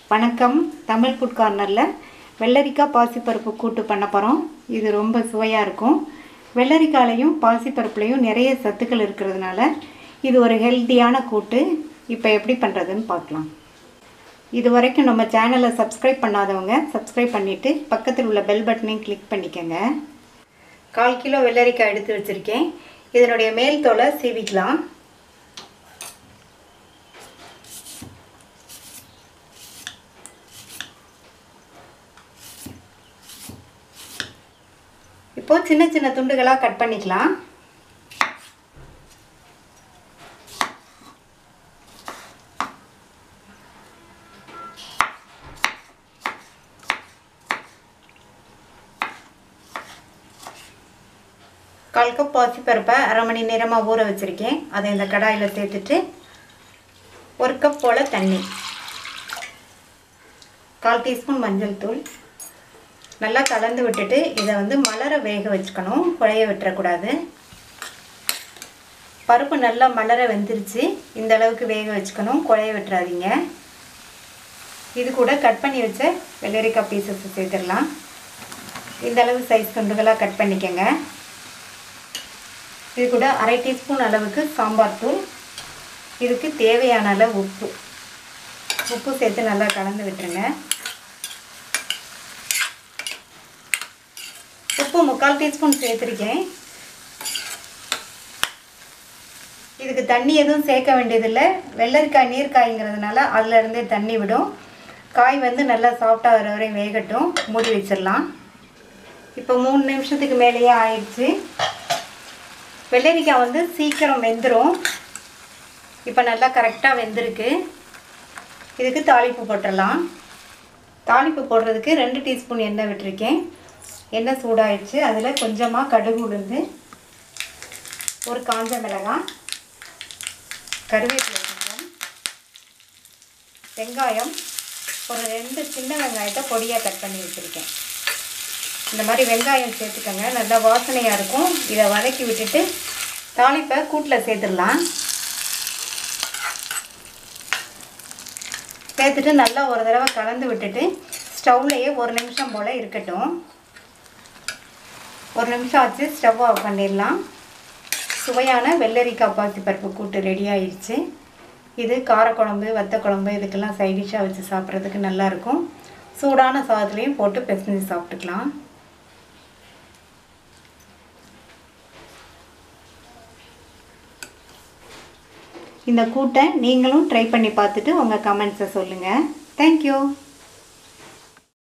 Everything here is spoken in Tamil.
வணக்கம் தமிழ் ஃபுட் கார்னரில் வெள்ளரிக்காய் பாசிப்பருப்பு கூட்டு பண்ண போகிறோம் இது ரொம்ப சுவையாக இருக்கும் வெள்ளரிக்காலையும் பாசிப்பருப்புலையும் நிறைய சத்துக்கள் இருக்கிறதுனால இது ஒரு ஹெல்த்தியான கூட்டு இப்போ எப்படி பண்ணுறதுன்னு பார்க்கலாம் இது வரைக்கும் நம்ம சேனலை சப்ஸ்கிரைப் பண்ணாதவங்க சப்ஸ்கிரைப் பண்ணிவிட்டு பக்கத்தில் உள்ள பெல் பட்டனையும் கிளிக் பண்ணிக்கோங்க கால் கிலோ வெள்ளரிக்காய் எடுத்து வச்சுருக்கேன் இதனுடைய மேல் தோலை சீவிக்கலாம் இப்போ சின்ன சின்ன துண்டுகளாக கட் பண்ணிக்கலாம் கால் கப் பாசிப்பருப்பை அரை மணி நேரமாக ஊற வச்சுருக்கேன் அதை இந்த கடாயில் சேர்த்துட்டு ஒரு கப் போல் தண்ணி கால் டீஸ்பூன் மஞ்சள் தூள் நல்லா கலந்து விட்டுட்டு இதை வந்து மலர வேக வச்சுக்கணும் குழைய விட்டுறக்கூடாது பருப்பு நல்லா மலர வெந்துருச்சு இந்த அளவுக்கு வேக வச்சுக்கணும் குழைய விட்டுறாதீங்க இது கூட கட் பண்ணி வச்ச வெள்ளரிக்காய் பீசஸ் சேர்த்துடலாம் இந்த அளவு சைஸ் துண்டுகளாக கட் பண்ணிக்கோங்க இது கூட அரை டீஸ்பூன் அளவுக்கு சாம்பார் தூள் இதுக்கு தேவையான அளவு உப்பு உப்பு சேர்த்து நல்லா கலந்து விட்டுருங்க உப்பு முக்கால் டீஸ்பூன் சேர்த்துருக்கேன் இதுக்கு தண்ணி எதுவும் சேர்க்க வேண்டியதில்லை வெள்ளரிக்காய் நீர்க்காய்ங்கிறதுனால அதில் தண்ணி விடும் காய் வந்து நல்லா சாஃப்டாக வர வரையும் வேகட்டும் மூடி வச்சிடலாம் இப்போ மூணு நிமிஷத்துக்கு மேலேயே ஆயிடுச்சு வெள்ளரிக்காய் வந்து சீக்கிரம் வெந்துடும் இப்போ நல்லா கரெக்டாக வெந்திருக்கு இதுக்கு தாளிப்பு போட்டுடலாம் தாளிப்பு போடுறதுக்கு ரெண்டு டீஸ்பூன் எண்ணெய் விட்டுருக்கேன் எண்ணெய் சூடாயிடுச்சு அதில் கொஞ்சமாக கடுகு உளுந்து ஒரு காஞ்ச மிளகாய் கருவேப்பிலை கொஞ்சம் வெங்காயம் ஒரு ரெண்டு சின்ன வெங்காயத்தை பொடியாக கட் பண்ணி வச்சுருக்கேன் இந்த மாதிரி வெங்காயம் சேர்த்துக்கோங்க நல்லா வாசனையாக இருக்கும் இதை வதக்கி விட்டுட்டு தாளிப்பை கூட்டில் சேர்த்துடலாம் சேர்த்துட்டு நல்லா ஒரு தடவை கலந்து விட்டுட்டு ஸ்டவ்லையே ஒரு நிமிஷம் போல் இருக்கட்டும் ஒரு நிமிஷம் ஆச்சு ஸ்டவ் ஆஃப் பண்ணிடலாம் சுவையான வெள்ளரிக்காய் பாசி பருப்பு கூட்டு ரெடி ஆயிடுச்சு இது காரக்குழம்பு வத்த குழம்பு இதுக்கெல்லாம் சைடிஷாக வச்சு சாப்பிட்றதுக்கு நல்லாயிருக்கும் சூடான சாதத்துலேயும் போட்டு பிசைஞ்சு சாப்பிட்டுக்கலாம் இந்த கூட்டை நீங்களும் ட்ரை பண்ணி பார்த்துட்டு உங்கள் கமெண்ட்ஸை சொல்லுங்கள் தேங்க்யூ